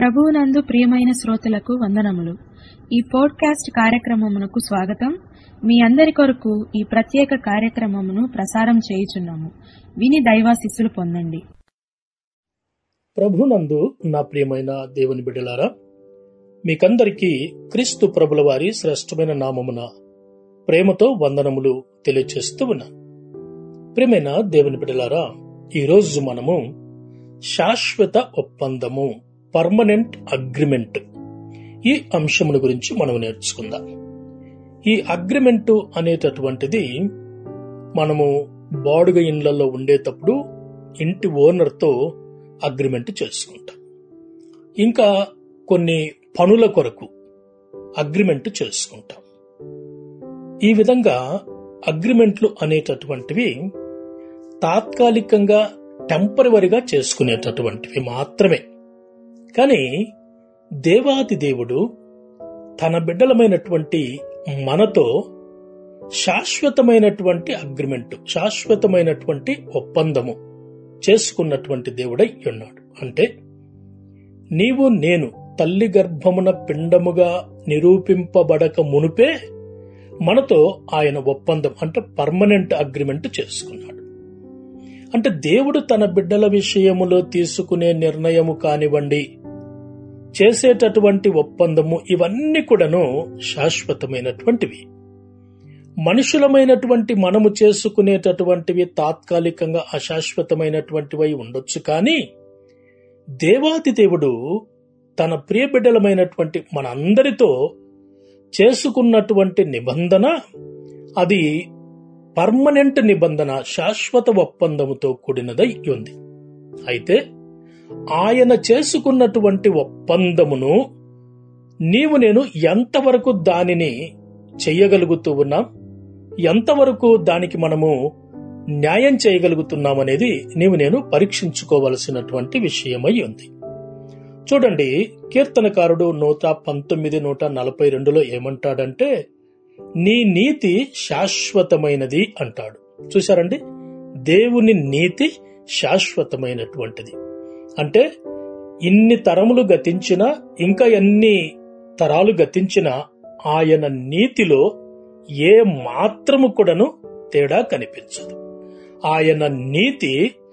ప్రభువునందు ప్రియమైన శ్రోతలకు వందనములు ఈ పోడ్కాస్ట్ కార్యక్రమమునకు స్వాగతం మీ అందరి కొరకు ఈ ప్రత్యేక కార్యక్రమమును ప్రసారం చేయుచున్నాము విని దైవాశిస్సులు పొందండి ప్రభునందు నా ప్రియమైన దేవుని బిడ్డలారా మీకందరికీ క్రీస్తు ప్రభుల వారి శ్రేష్టమైన నామమున ప్రేమతో వందనములు తెలియచేస్తూ ఉన్నాను ప్రియమైన దేవుని బిడ్డలారా ఈరోజు మనము శాశ్వత ఒప్పందము పర్మనెంట్ అగ్రిమెంట్ ఈ అంశముల గురించి మనం నేర్చుకుందాం ఈ అగ్రిమెంట్ అనేటటువంటిది మనము బాడుగ ఇండ్లలో ఉండేటప్పుడు ఇంటి ఓనర్తో అగ్రిమెంట్ చేసుకుంటాం ఇంకా కొన్ని పనుల కొరకు అగ్రిమెంట్ చేసుకుంటాం ఈ విధంగా అగ్రిమెంట్లు అనేటటువంటివి తాత్కాలికంగా టెంపరవరిగా చేసుకునేటటువంటివి మాత్రమే కానీ దేవాది దేవుడు తన బిడ్డలమైనటువంటి మనతో శాశ్వతమైనటువంటి అగ్రిమెంట్ శాశ్వతమైనటువంటి ఒప్పందము చేసుకున్నటువంటి దేవుడై ఉన్నాడు అంటే నీవు నేను తల్లి గర్భమున పిండముగా నిరూపింపబడక మునుపే మనతో ఆయన ఒప్పందం అంటే పర్మనెంట్ అగ్రిమెంట్ చేసుకున్నాడు అంటే దేవుడు తన బిడ్డల విషయములో తీసుకునే నిర్ణయము కానివ్వండి చేసేటటువంటి ఒప్పందము ఇవన్నీ కూడాను శాశ్వతమైనటువంటివి మనుషులమైనటువంటి మనము చేసుకునేటటువంటివి తాత్కాలికంగా అశాశ్వతమైనటువంటివై ఉండొచ్చు కానీ దేవాది దేవుడు తన ప్రియ బిడ్డలమైనటువంటి మనందరితో చేసుకున్నటువంటి నిబంధన అది పర్మనెంట్ నిబంధన శాశ్వత ఒప్పందముతో కూడినదై ఉంది అయితే ఆయన చేసుకున్నటువంటి ఒప్పందమును నీవు నేను ఎంతవరకు దానిని చెయ్యగలుగుతూ ఉన్నాం ఎంతవరకు దానికి మనము న్యాయం చేయగలుగుతున్నామనేది నీవు నేను పరీక్షించుకోవలసినటువంటి విషయమై ఉంది చూడండి కీర్తనకారుడు నూట పంతొమ్మిది నూట నలభై రెండులో ఏమంటాడంటే నీ నీతి శాశ్వతమైనది అంటాడు చూశారండి దేవుని నీతి శాశ్వతమైనటువంటిది అంటే ఇన్ని తరములు గతించినా ఇంకా ఎన్ని తరాలు గతించినా ఆయన నీతిలో ఏ మాత్రము కూడాను తేడా కనిపించదు ఆయన నీతి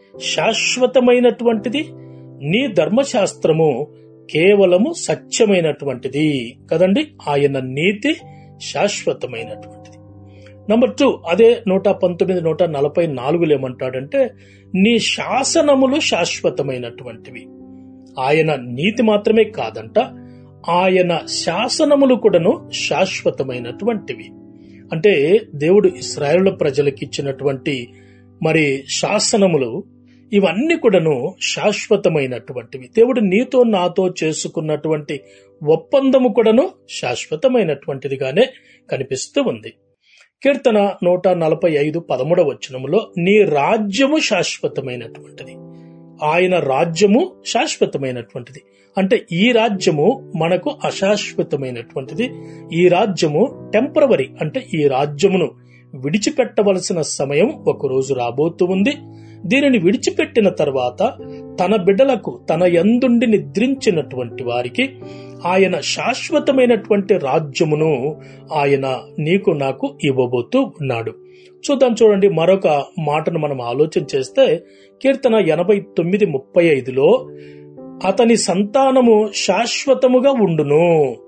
శాశ్వతమైనటువంటిది నీ ధర్మశాస్త్రము కేవలము సత్యమైనటువంటిది కదండి ఆయన నీతి శాశ్వతమైనటువంటిది నంబర్ టూ అదే నూట పంతొమ్మిది నూట నలభై నాలుగులు ఏమంటాడంటే నీ శాసనములు శాశ్వతమైనటువంటివి ఆయన నీతి మాత్రమే కాదంట ఆయన శాసనములు కూడాను శాశ్వతమైనటువంటివి అంటే దేవుడు ఇస్రాయేల్ ప్రజలకు ఇచ్చినటువంటి మరి శాసనములు ఇవన్నీ కూడాను శాశ్వతమైనటువంటివి దేవుడు నీతో నాతో చేసుకున్నటువంటి ఒప్పందము కూడాను శాశ్వతమైనటువంటిదిగానే కనిపిస్తూ ఉంది కీర్తన నూట నలభై ఐదు పదమూడవ వచనములో నీ రాజ్యము శాశ్వతమైనటువంటిది ఆయన రాజ్యము శాశ్వతమైనటువంటిది అంటే ఈ రాజ్యము మనకు అశాశ్వతమైనటువంటిది ఈ రాజ్యము టెంపరవరీ అంటే ఈ రాజ్యమును విడిచిపెట్టవలసిన సమయం ఒక రోజు రాబోతూ ఉంది దీనిని విడిచిపెట్టిన తర్వాత తన బిడ్డలకు తన యందుండి నిద్రించినటువంటి వారికి ఆయన శాశ్వతమైనటువంటి రాజ్యమును ఆయన నీకు నాకు ఇవ్వబోతూ ఉన్నాడు చూద్దాం చూడండి మరొక మాటను మనం ఆలోచన చేస్తే కీర్తన ఎనభై తొమ్మిది ముప్పై ఐదులో అతని సంతానము శాశ్వతముగా ఉండును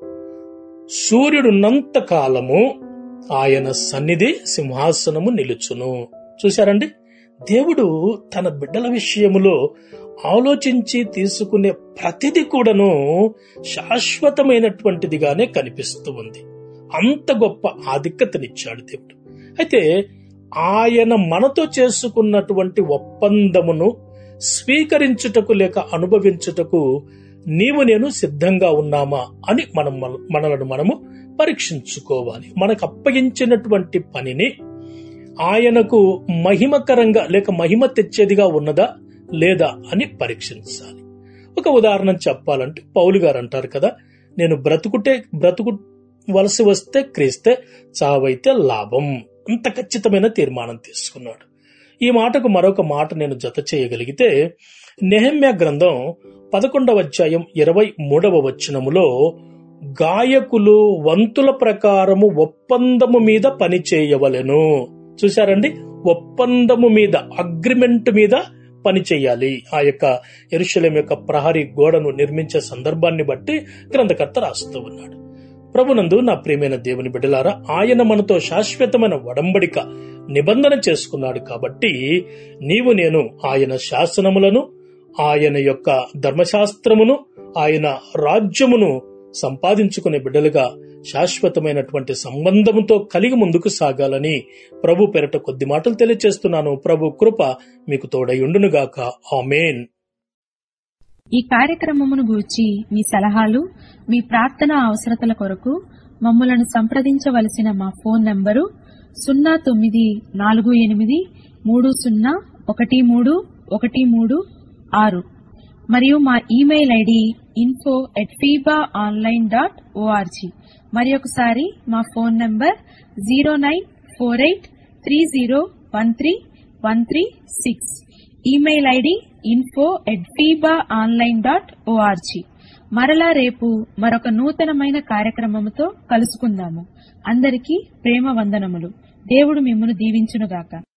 సూర్యుడున్నంత కాలము ఆయన సన్నిధి సింహాసనము నిలుచును చూశారండి దేవుడు తన బిడ్డల విషయములో ఆలోచించి తీసుకునే ప్రతిది కూడాను శాశ్వతమైనటువంటిదిగానే కనిపిస్తూ ఉంది అంత గొప్ప ఆధిక్యతనిచ్చాడు దేవుడు అయితే ఆయన మనతో చేసుకున్నటువంటి ఒప్పందమును స్వీకరించుటకు లేక అనుభవించుటకు నీవు నేను సిద్ధంగా ఉన్నామా అని మనం మనలను మనము పరీక్షించుకోవాలి మనకు అప్పగించినటువంటి పనిని ఆయనకు మహిమకరంగా లేక మహిమ తెచ్చేదిగా ఉన్నదా లేదా అని పరీక్షించాలి ఒక ఉదాహరణ చెప్పాలంటే పౌలు గారు అంటారు కదా నేను బ్రతుకుటే బ్రతుకు వలసి వస్తే క్రీస్తే చావైతే లాభం అంత ఖచ్చితమైన తీర్మానం తీసుకున్నాడు ఈ మాటకు మరొక మాట నేను జత చేయగలిగితే నెహమ్య గ్రంథం పదకొండవ అధ్యాయం ఇరవై మూడవ వచనములో గాయకులు వంతుల ప్రకారము ఒప్పందము మీద పని చేయవలెను చూశారండి ఒప్పందము మీద అగ్రిమెంట్ మీద పని చేయాలి ఆ యొక్క ఎరుశలేం యొక్క ప్రహరీ గోడను నిర్మించే సందర్భాన్ని బట్టి గ్రంథకర్త రాస్తూ ఉన్నాడు ప్రభునందు నా ప్రియమైన దేవుని బిడ్డలారా ఆయన మనతో శాశ్వతమైన వడంబడిక నిబంధన చేసుకున్నాడు కాబట్టి నీవు నేను ఆయన శాసనములను ఆయన యొక్క ధర్మశాస్త్రమును ఆయన రాజ్యమును సంపాదించుకునే బిడ్డలుగా శాశ్వతమైనటువంటి సంబంధంతో కలిగి ముందుకు సాగాలని ప్రభు పెరట కొద్ది మాటలు తెలియచేస్తున్నాను ప్రభు కృప మీకు తోడై ఉండునుగాక ఆమెన్ ఈ కార్యక్రమమును గూర్చి మీ సలహాలు మీ ప్రార్థన అవసరతల కొరకు మమ్మలను సంప్రదించవలసిన మా ఫోన్ నంబరు సున్నా తొమ్మిది నాలుగు ఎనిమిది మూడు సున్నా ఒకటి మూడు ఒకటి మూడు ఆరు మరియు మా email ID info at FIBA online dot O R G మరి ఒకసారి మా phone number zero nine four eight three zero one three one three six email ID info at FIBA online dot O R G మరలా రేపు మరొక నూతనమైన కార్యక్రమముతో కలుసుకుందాము అందరికీ ప్రేమ వందనములు దేవుడు మిమ్మను దీవించునుగాక